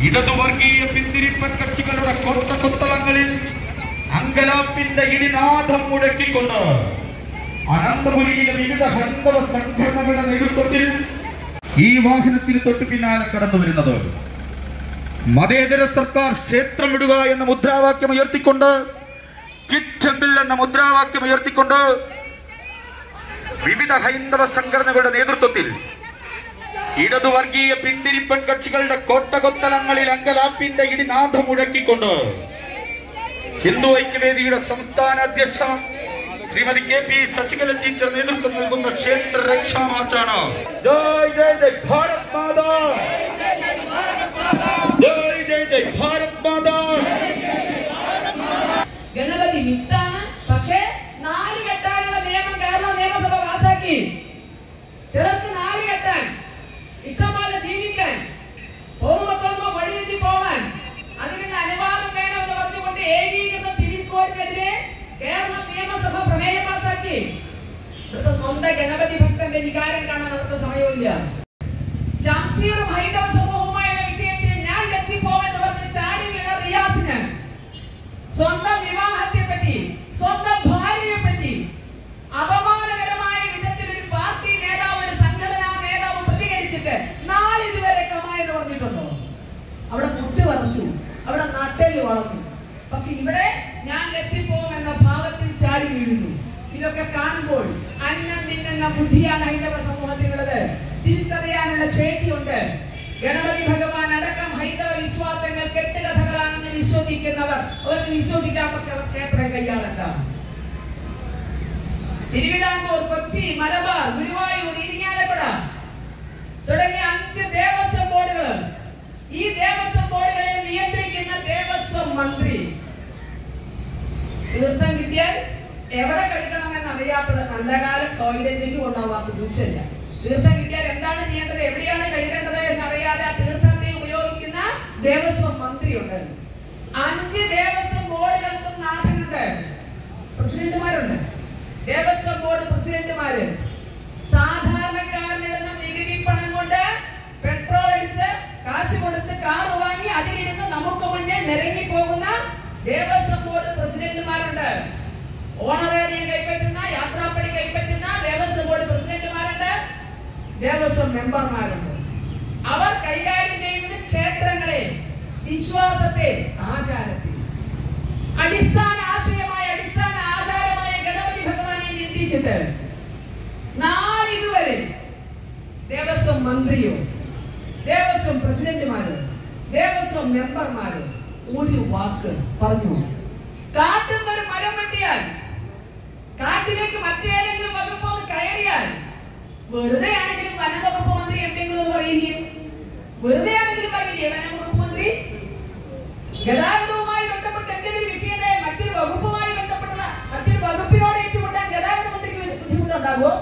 ഇടതുവർഗീയ പിന്തിരിപ്പൻ കക്ഷികളുടെ കൊട്ടക്കൊത്തളങ്ങളിൽ അങ്കലാപ്പിന്റെ ഇടിനാഥം മുഴക്കിക്കൊണ്ട് അനന്തപുരിയിലെ വിവിധ ഹൈന്ദവ സംഘടനകളുടെ നേതൃത്വത്തിൽ ഈ വാഹനത്തിന് തൊട്ടു പിന്നാലെ കടന്നു വരുന്നത് മതേതര സർക്കാർ ക്ഷേത്രം വിടുക എന്ന മുദ്രാവാക്യം ഉയർത്തിക്കൊണ്ട് കിറ്റമ്പിൽ എന്ന മുദ്രാവാക്യം ഉയർത്തിക്കൊണ്ട് വിവിധ ഹൈന്ദവ സംഘടനകളുടെ നേതൃത്വത്തിൽ ഇടതുവർഗീയ പിന്തിരിപ്പൻ കക്ഷികളുടെ കോട്ടകൊത്തലങ്ങളിൽ അങ്കലാപ്പിന്റെ ഇടിനാഥം മുഴക്കിക്കൊണ്ട് ഹിന്ദു ഐക്യവേദിയുടെ സംസ്ഥാന അധ്യക്ഷ Shrimati K P Sasikala teacher നേതൃത്വം നൽകുന്ന ക്ഷേത്ര രക്ഷാ മാർച്ചാണ് ജയ് ജയ് ജയ് ഭാരത് മാതാ ജയ് ജയ് ജയ് ഭാരത് മാതാ ഗണപതി മിത്താണ് പക്ഷേ നാല് കെട്ടാനുള്ള നിയമം കേരള നിയമസഭ പാസാക്കി ചിലർക്ക് നാല് കെട്ടാൻ ഇഷ്ടംപോലെ ജീവിക്കാൻ പോകുമ്പോ പോകുമ്പോ വഴിതെറ്റി പോവാൻ അതിനുള്ള അനുവാദം വേണമെന്ന് പറഞ്ഞുകൊണ്ട് ഏകീകൃത സിവിൽ കോഡിനെതിരെ കേരള നിയമസഭ പ്രമേയം പാസാക്കി ഇവിടുത്തെ സ്വന്തം ഗണപതി ഭക്തന്റെ വികാരം കാണാൻ അവർക്ക് സമയമില്ല ജംസീറും ഹൈന്ദവ സമൂഹവുമായുള്ള വിഷയത്തിൽ ഞാൻ ലക്ഷ്യപ്പോവെന്ന് പറഞ്ഞ് ചാടി വീണ റിയാസിന് സ്വന്തം വിവാഹത്തെ പറ്റി സ്വന്തം ഭാര്യയെ പറ്റി അപമാനകരമായ വിധത്തിൽ ഒരു പാർട്ടി നേതാവ് ഒരു സംഘടനാ നേതാവ് പ്രതികരിച്ചിട്ട് നാളിതുവരെ കമായെന്ന് പറഞ്ഞിട്ടുണ്ടോ അവിടെ മുട്ട് വറച്ചു അവിടെ നട്ടെല്ല് വളർന്നു പക്ഷെ ഇവിടെ ഞാൻ ലക്ഷ്യപ്പോകും എന്ന ഭാവത്തിൽ ചാടി വീഴുന്നു ഇതൊക്കെ കാണുമ്പോൾ അന്നം നിന്നെന്ന ബുദ്ധിയാണ് ഹൈന്ദവ സമൂഹത്തിനുള്ളത് തിരിച്ചറിയാനുള്ള ശേഷിയുണ്ട് ഗണപതി ഭഗവാൻ അടക്കം ഹൈന്ദവ വിശ്വാസങ്ങൾ കെട്ടുകഥകളാണെന്ന് വിശ്വസിക്കുന്നവർ അവർക്ക് വിശ്വസിക്കാൻ പക്ഷെ അവർ ക്ഷേത്രം കൈയാളണ്ട തിരുവിതാംകൂർ കൊച്ചി മലബാർ ഗുരുവായൂർ ഇരിങ്ങാലക്കുട തുടങ്ങിയ അഞ്ച് ദേവസ്വം ബോർഡുകൾ ഈ ദേവസ്വം ബോർഡുകളെ നിയന്ത്രിക്കുന്ന ദേവസ്വം മന്ത്രി തീർത്ഥം കിട്ടിയാൽ എവിടെ കഴിക്കണമെന്ന് അറിയാത്തത് നല്ല കാലം ടോയ്ലറ്റിലേക്ക് കൊണ്ടുപോകാത്ത ദൂഷ്യമില്ല തീർത്ഥം കിട്ടിയാൽ എന്താണ് ചെയ്യേണ്ടത് എവിടെയാണ് കഴുകേണ്ടത് എന്നറിയാതെ ആ തീർത്ഥത്തെ ഉപയോഗിക്കുന്ന ദേവസ്വം മന്ത്രിയുണ്ട് അഞ്ച് ദേവസ്വം ബോർഡുകൾക്കും നാഥനുണ്ട് പ്രസിഡന്റുമാരുണ്ട് ദേവസ്വം ബോർഡ് പ്രസിഡന്റുമാര് സാധാരണക്കാരനിടുന്ന നികുതി പണം കൊണ്ട് പെട്രോൾ അടിച്ച് കാശ് കൊടുത്ത് കാർ വാങ്ങി അതിലിരുന്ന് നമുക്ക് മുന്നേ നിരങ്ങി പോകുന്ന ദേവസ്വം ബോർഡ് പ്രസിഡന്റുമാരുണ്ട് ഓണറേറിയം കൈപ്പറ്റുന്ന യാത്രാപ്പണി കൈപ്പറ്റുന്ന ദേവസ്വം ബോർഡ് പ്രസിഡന്റുമാരുണ്ട് ദേവസ്വം മെമ്പർമാരുണ്ട് അവർ കൈകാര്യം ചെയ്യുന്നത് ക്ഷേത്രങ്ങളെ വിശ്വാസത്തെ ആചാരത്തെ അടിസ്ഥാന ആശയമായ അടിസ്ഥാന ആചാരമായ ഗണപതി ഭഗവാനെ നിന്ദിച്ചിട്ട് നാളിതുവരെ ദേവസ്വം മന്ത്രിയോ ദേവസ്വം പ്രസിഡന്റുമാരോ ദേവസ്വം മെമ്പർമാരോ ഒരു വാക്ക് പറഞ്ഞു കാട്ടുന്ന ഒരു മരം വെട്ടിയാൽ കാട്ടിലേക്ക് മറ്റേതെങ്കിലും വകുപ്പ് ഒന്ന് കയറിയാൽ വെറുതെ ആണെങ്കിലും വനംവകുപ്പ് മന്ത്രി എന്തെങ്കിലും ഒന്ന് പറയില്ലേ വെറുതെ ആണെങ്കിലും പറയില്ലേ വനംവകുപ്പ് മന്ത്രി ഗതാഗതവുമായി ബന്ധപ്പെട്ട് എന്തെങ്കിലും വിഷയത്തെ മറ്റൊരു വകുപ്പുമായി ബന്ധപ്പെട്ട മറ്റൊരു വകുപ്പിനോട് ഏറ്റുമുട്ടാൻ ഗതാഗത മന്ത്രിക്ക് ബുദ്ധിമുട്ടുണ്ടാകുമോ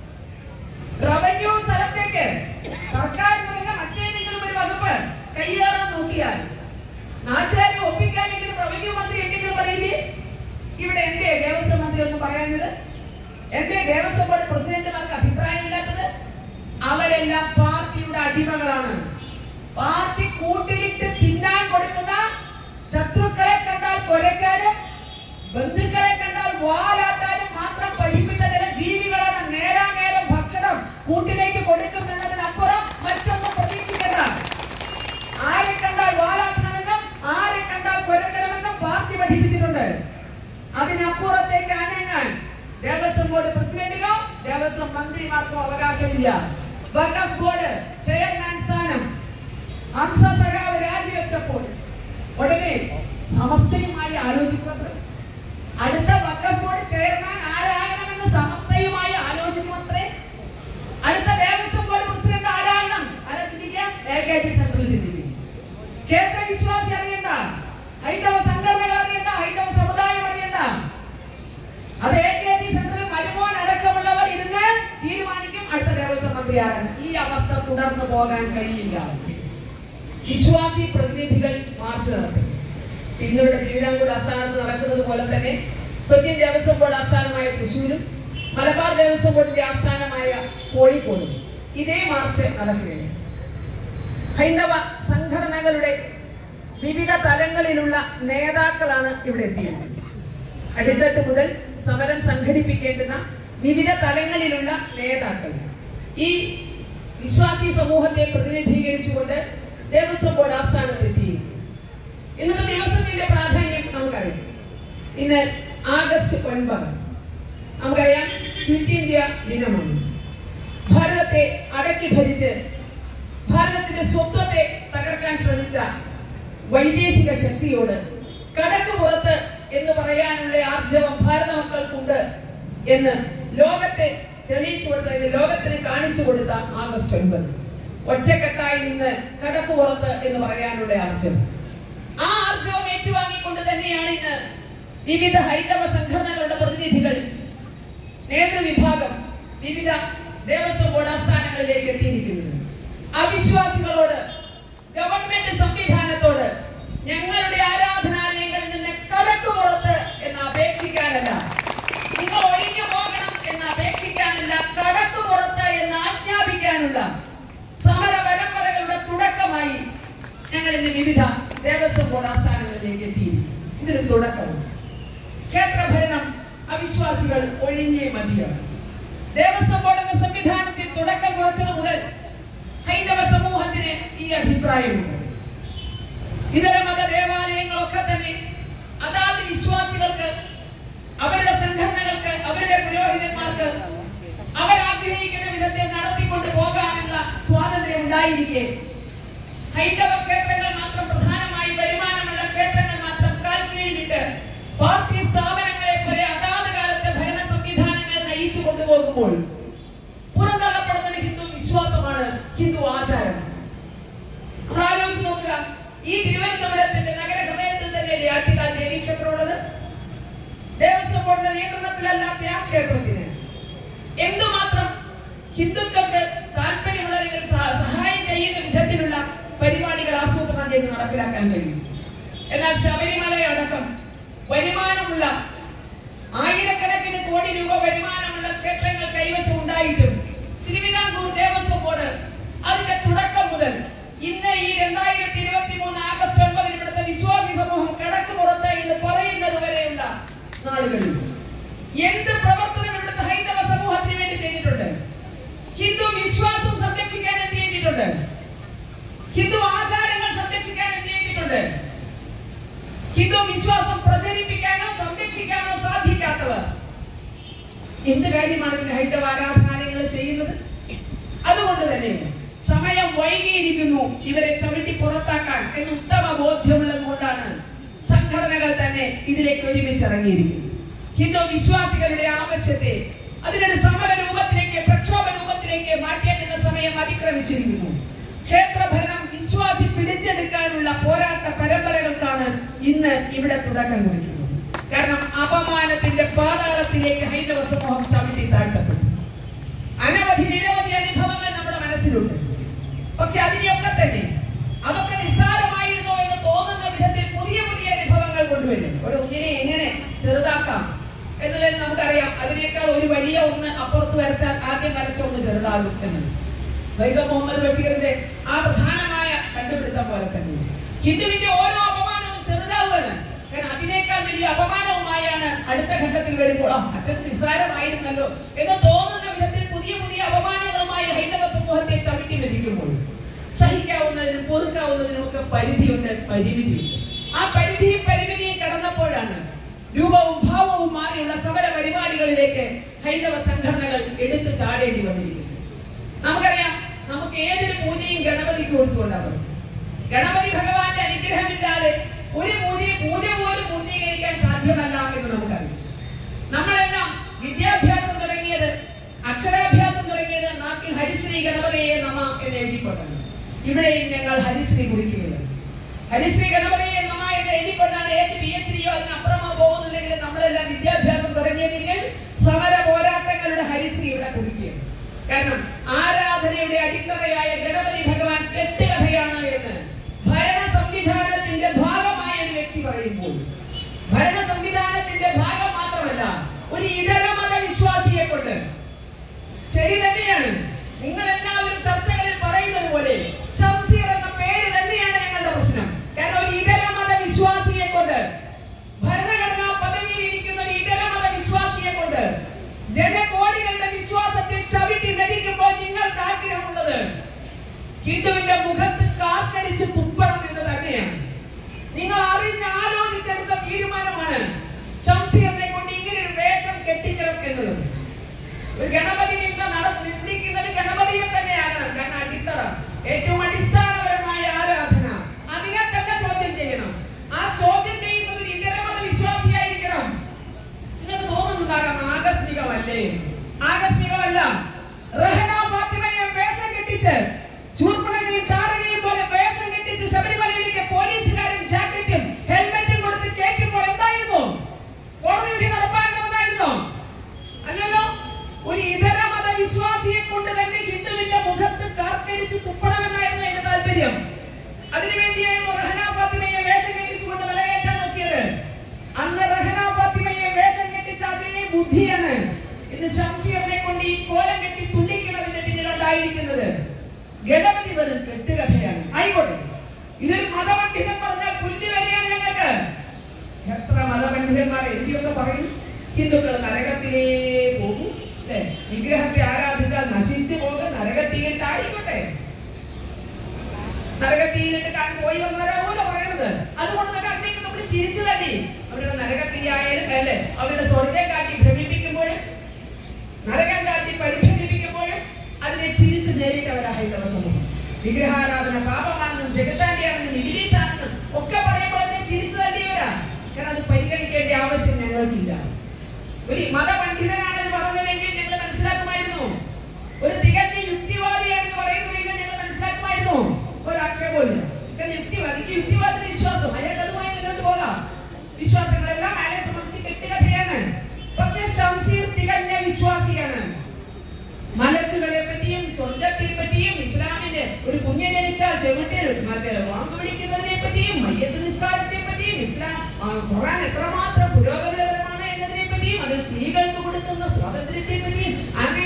റവന്യൂ സ്ഥലത്തേക്ക് സർക്കാരിന് തന്നെ മറ്റേതെങ്കിലും ഒരു വകുപ്പ് കയ്യേറാൻ നോക്കിയാൽ നാട്ടുകാരെ ഒപ്പിക്കാനെങ്കിലും റവന്യൂ മന്ത്രി എന്തെങ്കിലും പറയില്ലേ ഇവിടെ എന്തേ ദേവസ്വം മന്ത്രി ഒന്നും പറയുന്നത് എന്തേ ദേവസ്വം ബോർഡ് പ്രസിഡന്റുമാർക്ക് അഭിപ്രായമില്ലാത്തത് അവരെല്ലാം പാർട്ടിയുടെ അടിമകളാണ് പാർട്ടി കൂട്ടിലിട്ട് തിന്നാൻ കൊടുക്കുന്ന ശത്രുക്കളെ കണ്ടാൽ കൊലക്കാരും ബന്ധുക്കളെ കണ്ടാൽ വാലാട്ടാനും മാത്രം പഠിപ്പിച്ച ചില ജീവികളാണ് നേരാ നേരം ഭക്ഷണം കൂട്ടിലേക്ക് കൊടുക്കും എന്നതിനപ്പുറം മറ്റൊന്നും പ്രതീക്ഷിക്കണ്ട ആരെ കണ്ടാൽ വാലാട്ടണമെന്നും ആരെ കണ്ടാൽ കൊലക്കണമെന്നും പാർട്ടി പഠിപ്പിച്ചിട്ടുണ്ട് അതിനപ്പുറത്തേക്ക് അനങ്ങാൻ ദേവസ്വം ബോർഡ് പ്രസിഡന്റിനോ ദേവസ്വം മന്ത്രിമാർക്കോ അവകാശമില്ല വഖഫ് ബോർഡ് ചെയർമാൻ സ്ഥാനം ഹംസ സഖാവ് രാജിവെച്ചപ്പോൾ ഉടനെ സമസ്തയുമായി ആലോചിക്കുന്നത് അടുത്ത വഖഫ് ബോർഡ് ചെയർമാൻ ആരാകണമെന്ന് സമസ്തയുമായി ആലോചിക്കുമത്രേ അടുത്ത ദേവസ്വം ബോർഡ് പ്രസിഡന്റ് ആരാകണം ആരാ ചിന്തിക്കാം എ കെ ടി സെന്ററിൽ ചിന്തിക്കും ക്ഷേത്ര വിശ്വാസി അറിയണ്ട ഹൈന്ദവ സംഘടനകൾ അറിയണ്ട ഹൈന്ദവ സമുദായം അറിയണ്ട അത് എ കെ ടി സെന്ററിൽ മരുമോൻ അടക്കമുള്ളവർ ഇരുന്ന് തീരുമാനിക്കും അടുത്ത ദേവസ്വം മന്ത്രി ആരാണ് ഈ അവസ്ഥ തുടർന്നു പോകാൻ കഴിയില്ല വിശ്വാസി പ്രതിനിധികൾ മാർച്ച് നടത്തും ഇന്നിവിടെ തിരുവിതാംകൂർ ആസ്ഥാനത്ത് നടക്കുന്നത് പോലെ തന്നെ കൊച്ചിൻ ദേവസ്വം ബോർഡ് ആസ്ഥാനമായ തൃശ്ശൂരും മലബാർ ദേവസ്വം ബോർഡിന്റെ ആസ്ഥാനമായ കോഴിക്കോടും ഇതേ മാർച്ച് നടക്കുകയാണ് ഹൈന്ദവ സംഘടനകളുടെ വിവിധ തലങ്ങളിലുള്ള നേതാക്കളാണ് ഇവിടെ എത്തിയിരിക്കുന്നത് അടിത്തട്ട് മുതൽ സമരം സംഘടിപ്പിക്കേണ്ടുന്ന വിവിധ തലങ്ങളിലുള്ള നേതാക്കൾ ഈ വിശ്വാസി സമൂഹത്തെ പ്രതിനിധീകരിച്ചുകൊണ്ട് ദേവസ്വം ബോർഡ് ആസ്ഥാനത്ത് എത്തിയിരിക്കുന്നു ഇന്നത്തെ ദിവസത്തിന്റെ പ്രാധാന്യം നമുക്കറിയാം ഇന്ന് ആഗസ്റ്റ് ഒൻപത് നമുക്കറിയാം ക്വിറ്റ് ഇന്ത്യ ദിനമാണ് ഭാരതത്തെ അടക്കി ഭരിച്ച് ഭാരതത്തിന്റെ സ്വത്വത്തെ തകർക്കാൻ ശ്രമിച്ച വൈദേശിക ശക്തിയോട് കടക്ക് പുറത്ത് എന്ന് പറയാനുള്ള ആർജവം ഭാരത മക്കൾക്കുണ്ട് എന്ന് ലോകത്തെ തെളിയിച്ചു കൊടുത്ത ഇത് ലോകത്തിന് കാണിച്ചു കൊടുത്ത ആഗസ്റ്റ് ഒൻപത് ഒറ്റക്കെട്ടായി നിന്ന് കടക്ക് പുറത്ത് എന്ന് പറയാനുള്ള ആർജവം ആ ആർജവം ഏറ്റുവാങ്ങിക്കൊണ്ട് തന്നെയാണ് ഇന്ന് വിവിധ ഹൈന്ദവ സംഘടനകളുടെ പ്രതിനിധികൾ നേതൃവിഭാഗം വിവിധ ദേവസ്വം ബോർഡ് ആസ്ഥാനങ്ങളിലേക്ക് എത്തിയിരിക്കുന്നത് അവിശ്വാസികളോട് ഗവൺമെന്റ് സംവിധാനത്തോട് ഞങ്ങളുടെ ആരാധനാലയങ്ങളിൽ നിന്ന് കടക്കു പുറത്ത് എന്ന് അപേക്ഷിക്കാനല്ല നിങ്ങൾ ഒഴിഞ്ഞു പോകണം എന്ന് അപേക്ഷിക്കാനല്ല കടക്കു പുറത്ത് എന്ന് ആജ്ഞാപിക്കാനുള്ള സമര പരമ്പരകളുടെ തുടക്കമായി ഞങ്ങൾ ഇന്ന് വിവിധ ദേവസ്വം ബോർഡ് ആസ്ഥാനങ്ങളിലേക്ക് എത്തിയിരിക്കും ഇതിന് തുടക്കമാണ് ക്ഷേത്രഭരണം അവിശ്വാസികൾ ഒഴിഞ്ഞേ മതിയാണ് ദേവസ്വം ബോർഡ് എന്ന സംവിധാനത്തിൽ തുടക്കം കുറിച്ചത് മുതൽ ഹൈന്ദവ സമൂഹത്തിന് ഈ അഭിപ്രായമുണ്ട് ഇതര മത ദേവാലയങ്ങളൊക്കെ തന്നെ അതാത് വിശ്വാസികൾക്ക് അവരുടെ സംഘടനകൾക്ക് അവരുടെ പുരോഹിതന്മാർക്ക് അവരാഗ്രഹിക്കുന്ന വിധത്തിൽ നടത്തിക്കൊണ്ട് പോകാനുള്ള സ്വാതന്ത്ര്യം ഉണ്ടായിരിക്കെ ഹൈന്ദവ ക്ഷേത്രങ്ങൾ മാത്രം പ്രധാനമായി വരുമാനമുള്ള ക്ഷേത്രങ്ങൾ മാത്രം കാൽ കീഴിലിട്ട് പാർട്ടി സ്ഥാപനങ്ങളെ പോലെ അതാത് കാലത്തെ ഭരണ സംവിധാനങ്ങൾ നയിച്ചു കൊണ്ടുപോകുമ്പോൾ പുറന്തള്ളപ്പെടുന്നത് ഹിന്ദു വിശ്വാസമാണ് ഹിന്ദു ആചാരം നമ്മൾ ആലോചിച്ച് നോക്കുക ഈ തിരുവനന്തപുരത്തിന്റെ നഗര ഹൃദയത്തിൽ തന്നെയല്ലേ ആറ്റുകാൽ ദേവി ക്ഷേത്രം ഉള്ളത് ദേവസ്വം ബോർഡിന്റെ നിയന്ത്രണത്തിലല്ലാത്ത ആ ക്ഷേത്രത്തിന് എന്തുമാത്രം ഹിന്ദുക്കൾക്ക് താല്പര്യമുള്ള അല്ലെങ്കിൽ സഹ- സഹായം ചെയ്യുന്ന വിധത്തിലുള്ള പരിപാടികൾ ആസൂത്രണം ചെയ്ത് നടപ്പിലാക്കാൻ കഴിയും എന്നാൽ ശബരിമലയടക്കം വരുമാനമുള്ള ആയിരക്കണക്കിന് കോടി രൂപ വരുമാനമുള്ള ക്ഷേത്രങ്ങൾ കൈവശം ഉണ്ടായിട്ടും തിരുവിതാംകൂർ ദേവസ്വം ബോർഡ് അതിന്റെ തുടക്കം മുതൽ ഇന്ന് ഈ രണ്ടായിരത്തി ഇരുപത്തി മൂന്ന് ആഗസ്റ്റ് ഒൻപതിന് ഇവിടുത്തെ വിശ്വാസി സമൂഹം കടക്ക് പുറത്ത് എന്ന് പറയുന്നത് വരെയുള്ള നാളുകളിൽ എന്ത് പ്രവർത്തനം ഇവിടുത്തെ ഹൈന്ദവ സമൂഹത്തിന് വേണ്ടി ചെയ്തിട്ടുണ്ട് ഹിന്ദു വിശ്വാസം സംരക്ഷിക്കാൻ എന്ത് ചെയ്തിട്ടുണ്ട് ഹിന്ദു ആചാരങ്ങൾ സംരക്ഷിക്കാൻ എന്ത് ചെയ്തിട്ടുണ്ട് ഹിന്ദു വിശ്വാസം പ്രചരിപ്പിക്കാനോ സംരക്ഷിക്കാനോ സാധിക്കാത്തവർ എന്ത് കാര്യമാണ് ഇവർ ഹൈന്ദവ ആരാധനാലയങ്ങൾ ചെയ്യുന്നത് അതുകൊണ്ട് തന്നെ സമയം വൈകിയിരിക്കുന്നു ഇവരെ ചവിട്ടി പുറത്താക്കാൻ എന്ന് ഉത്തമ ബോധ്യമുള്ളത് കൊണ്ടാണ് സംഘടനകൾ തന്നെ ഇതിലേക്ക് ഒരുമിച്ചിറങ്ങിയിരിക്കുന്നത് ഹിന്ദു വിശ്വാസികളുടെ ആവശ്യത്തെ അതിനൊരു സമര രൂപത്തിലേക്ക് പ്രക്ഷോഭ രൂപത്തിലേക്ക് മാറ്റേണ്ടുന്ന സമയം അതിക്രമിച്ചിരിക്കുന്നു ക്ഷേത്രഭരണം വിശ്വാസി പിടിച്ചെടുക്കാനുള്ള പോരാട്ട പരമ്പരകൾക്കാണ് ഇന്ന് ഇവിടെ തുടക്കം കുറിക്കുന്നത് കാരണം അപമാനത്തിന്റെ പാതാളത്തിലേക്ക് ഹൈന്ദവ സമൂഹം ചവിട്ടി താഴ്ത്തപ്പെട്ടു അനവധി നിരവധി അനുഭവങ്ങൾ നമ്മുടെ മനസ്സിലുണ്ട് പക്ഷെ അതിനെയൊക്കെ തന്നെ അതൊക്കെ നിസ്സാരമായിരുന്നോ എന്ന് തോന്നുന്ന വിധത്തിൽ പുതിയ പുതിയ അനുഭവങ്ങൾ കൊണ്ടുവരും ഒരു ഒന്നിനെ എങ്ങനെ ചെറുതാക്കാം എന്നുള്ളത് നമുക്കറിയാം അതിനേക്കാൾ ഒരു വലിയ ഒന്ന് അപ്പുറത്ത് വരച്ചാൽ ആദ്യം വരച്ച ഒന്ന് ചെറുതാകും എന്നത് വൈക്കം മുഹമ്മദ് ബഷീറിന്റെ ആ പ്രധാനമായ കണ്ടുപിടുത്തം പോലെ തന്നെ ഹിന്ദുവിന്റെ ഓരോ അപമാനവും ചെറുതാവുകയാണ് കാരണം അതിനേക്കാൾ വലിയ അപമാനവുമായാണ് അടുത്ത ഘട്ടത്തിൽ വരുമ്പോൾ ആ അറ്റത്ത് നിസ്സാരമായിരുന്നല്ലോ എന്ന് തോന്നുന്ന വിധത്തിൽ പുതിയ പുതിയ അപമാനങ്ങളുമായി ഹൈന്ദവ സമൂഹത്തെ ചവിട്ടി മെതിക്കുമ്പോൾ സഹിക്കാവുന്നതിനും പൊറുക്കാവുന്നതിനും ഒക്കെ പരിധിയുണ്ട് പരിമിതിയുണ്ട് ആ പരിധിയും പരിമിതിയും കടന്നപ്പോഴാണ് രൂപവും ഭാവവും മാറിയുള്ള സമര പരിപാടികളിലേക്ക് ഹൈന്ദവ സംഘടനകൾ എടുത്തു ചാടേണ്ടി വന്നിരിക്കുന്നു നമുക്കറിയാം നമുക്ക് ഏതൊരു പൂജയും ഗണപതിക്ക് കൊടുത്തുകൊണ്ടാകും ഗണപതി ഭഗവാന്റെ അനുഗ്രഹമില്ലാതെ ഒരു പൂജ പൂജ പോലും പൂർത്തീകരിക്കാൻ സാധ്യമല്ല എന്ന് നമുക്കറിയാം നമ്മളെല്ലാം വിദ്യാഭ്യാസം തുടങ്ങിയത് അക്ഷരാഭ്യാസം തുടങ്ങിയത് നാട്ടിൽ ഹരിശ്രീ ഗണപതിയെ നമ എന്ന് എഴുതിക്കൊണ്ടാണ് ഇവിടെയും ഞങ്ങൾ ഹരിശ്രീ കുറിക്കുകയാണ് ഹരിശ്രീ ഗണപതിയെ നമ എന്ന് എഴുതിക്കൊണ്ടാണ് ഏത് പി എച്ച് ഡിയോ അതിനപ്പുറമോ പോകുന്നുണ്ടെങ്കിൽ നമ്മളെല്ലാം വിദ്യാഭ്യാസം തുടങ്ങിയതെങ്കിൽ സമര പോരാട്ടങ്ങളുടെ ഹരിശ്രീ ഇവിടെ കുറിക്കുകയാണ് കാരണം ആരാധനയുടെ അടിത്തറയായ ഗണപതി ഭഗവാൻ കെട്ടുകഥയാണ് എന്ന് ഭരണ സംവിധാനത്തിന്റെ ഭാഗമായ ഒരു വ്യക്തി പറയുമ്പോൾ ഭരണ സംവിധാനത്തിന്റെ ഭാഗം മാത്രമല്ല ഒരു ഇതര മത വിശ്വാസിയെ കൊണ്ട് ശരി തന്നെയാണ് നിങ്ങൾ എല്ലാവരും ചർച്ചകളിൽ പറയുന്നത് പോലെ ഷംസീർ എന്ന പേര് തന്നെയാണ് ഞങ്ങളുടെ പ്രശ്നം കാരണം ഒരു ഇതര ഒരു ഗണപതി നിന്ന നട നിന്ദിക്കുന്നത് ഗണപതിയെ തന്നെയാണ് കാരണം അടിത്തറ ഏറ്റവും അടിസ്ഥാനപരമായ ആരാധന അതിനെ തന്നെ ചോദ്യം ചെയ്യണം ആ ചോദ്യം ചെയ്യുന്നത് ഒരു ഇതരമത വിശ്വാസിയായിരിക്കണം നിങ്ങൾക്ക് തോന്നുന്നുണ്ടാകാം ആകസ്മികമല്ലേ ആകസ്മികമല്ല റഹന ഫാത്തിമയെ വേഷം കെട്ടിച്ച് ചൂർപ്പണകയും താടകയും പോലെ വേഷം കെട്ടിച്ച് ശബരിമലയിലേക്ക് പോലീസുകാരും ജാക്കറ്റും ഹെൽമെറ്റും കൊടുത്ത് കയറ്റുമ്പോൾ എന്തായിരുന്നു കോടതി വിധി നടപ്പാക്കണമെന്നായിരുന്നോ അല്ലല്ലോ ഒരു ഇതര മത വിശ്വാസിയെ കൊണ്ട് തന്നെ ഹിന്ദുവിന്റെ മുഖത്ത് കാർക്കരിച്ച് തുപ്പണമെന്നായിരുന്നു അതിന്റെ താല്പര്യം അതിനുവേണ്ടിയായിരുന്നു റഹന ഫാത്തിമയെ വേഷം കെട്ടിച്ചുകൊണ്ട് വിലകയറ്റാൻ നോക്കിയത് അന്ന് റഹന ഫാത്തിമയെ വേഷം കെട്ടിച്ച അതേ ബുദ്ധിയാണ് ഇന്ന് ഷംസീറിനെ കൊണ്ട് ഈ കോലം കെട്ടി തുള്ളിക്കുന്നതിന്റെ പിന്നിലുണ്ടായിരിക്കുന്നത് ഗണപതി വെറും കെട്ടുകഥയാണ് ആയിക്കോട്ടെ ഇതൊരു മതപണ്ഡിതൻ പറഞ്ഞാൽ പുല്ലുവരെയാണ് ഞങ്ങൾക്ക് എത്ര മതപണ്ഡിതന്മാർ എന്തിയൊക്കെ പറയും ഹിന്ദുക്കൾ നരകത്തിലേ പോകും അല്ലേ വിഗ്രഹത്തെ ആരാധിച്ചാൽ നശിച്ചു പോകും നരകത്തിയിട്ട് ആയിക്കോട്ടെ നരകത്തിയിലിട്ട് കാണാൻ പോയി വന്നവരാവൂല പറയണത് അതുകൊണ്ട് തന്നെ അതിലേക്ക് നമ്മൾ ചിരിച്ചു തള്ളി അവരുടെ നരകത്തിയായാലും അല്ലേ അവരുടെ സ്വർഗം കാട്ടി ഭ്രമിപ്പിക്കുമ്പോഴും നരകം കാട്ടി പരിഭ്രമിപ്പിക്കുമ്പോഴും അതിനെ ചിരിച്ചു നേരിട്ടവരാ ഹൈന്ദവ സമൂഹം വിഗ്രഹാരാധന പാപമാണെന്നും ജഗത്താന്റെയാണെന്നും ഇബിലീസാണെന്നും ഒക്കെ പറയുമ്പോൾ അതിനെ ചിരിച്ചു തള്ളിയവരാ കാരണം അത് പരിഗണിക്കേണ്ട ആവശ്യം ഞങ്ങൾക്കില്ല ഒരു മതപണ്ഡിതനാണ് ഇത് പറഞ്ഞതെങ്കിൽ ഞങ്ങൾ മനസ്സിലാക്കുമായിരുന്നു ഒരു തികഞ്ഞ യുക്തിവാദിയാണെന്ന് പറയുന്നുവെങ്കിൽ ഞങ്ങൾ മനസ്സിലാക്കുമായിരുന്നു ഒരാക്ഷേപമില്ല കാരണം യുക്തിവാദിക്ക് യുക്തിവാദത്തിന് വിശ്വാസം അയാൾക്ക് അതുമായി മുന്നോട്ട് പോകാം വിശ്വാസങ്ങളെല്ലാം അയാളെ സംബന്ധിച്ച് കെട്ടുകഥയാണ് പക്ഷേ ഷംസീർ തികഞ്ഞ വിശ്വാസിയാണ് മലക്കുകളെ പറ്റിയും സ്വർഗത്തെ പറ്റിയും ഇസ്ലാമിന്റെ ഒരു കുഞ്ഞ് ജനിച്ചാൽ ചെവിട്ടിൽ മറ്റേ വാങ്ങു വിളിക്കുന്നതിനെ പറ്റിയും മയ്യത്ത് നിസ്കാരത്തെ പറ്റിയും ഇസ്ലാം ആ, ഖുർആൻ എത്രമാത്രം പുരോഗമനപരമാണ് എന്നതിനെ പറ്റിയും അതിൽ സ്ത്രീകൾക്ക് കൊടുക്കുന്ന സ്വാതന്ത്ര്യത്തെ പറ്റിയും അങ്ങനെ